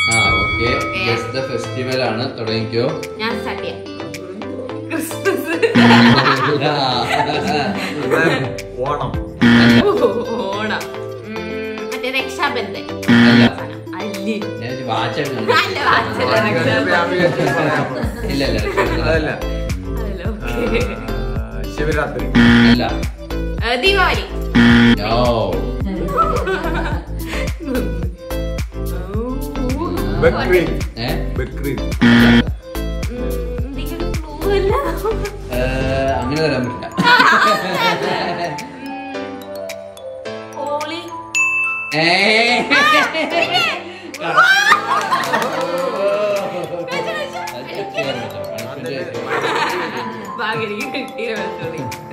ആ okay Okay. Guess the festival ആണ് തുടങ്ങിക്കോ ഞാൻ സ്റ്റാർട്ട് ചെയ്യാം ക്രിസ്മസ് ഓണം ഓണം ഉം, മറ്റേ രക്ഷാബന്ധൻ അല്ല. അല്ലേ ഞാൻ വാച്ചാണ് അല്ല, വാച്ചല്ല, രക്ഷാബന്ധൻ. ഇല്ല ഇല്ല രക്ഷാബന്ധൻ അതല്ല അതല്ല, ആ, okay. ശിവരാത്രി അല്ല ഏ, ദീപാവലി നോ ബക്രീദ് ഏ ബക്രീദ് ഉം, എന്തെങ്കിലും clue വല്ലോ? ഏ, അങ്ങനെ തരാൻ പറ്റില്ല ഹോളി ഏ. അത് check ചെയ്യാൻ പറ്റില്ല. Punishment ആയിട്ട്. ഭാഗ്യം എനിക്ക് കിട്ടിയ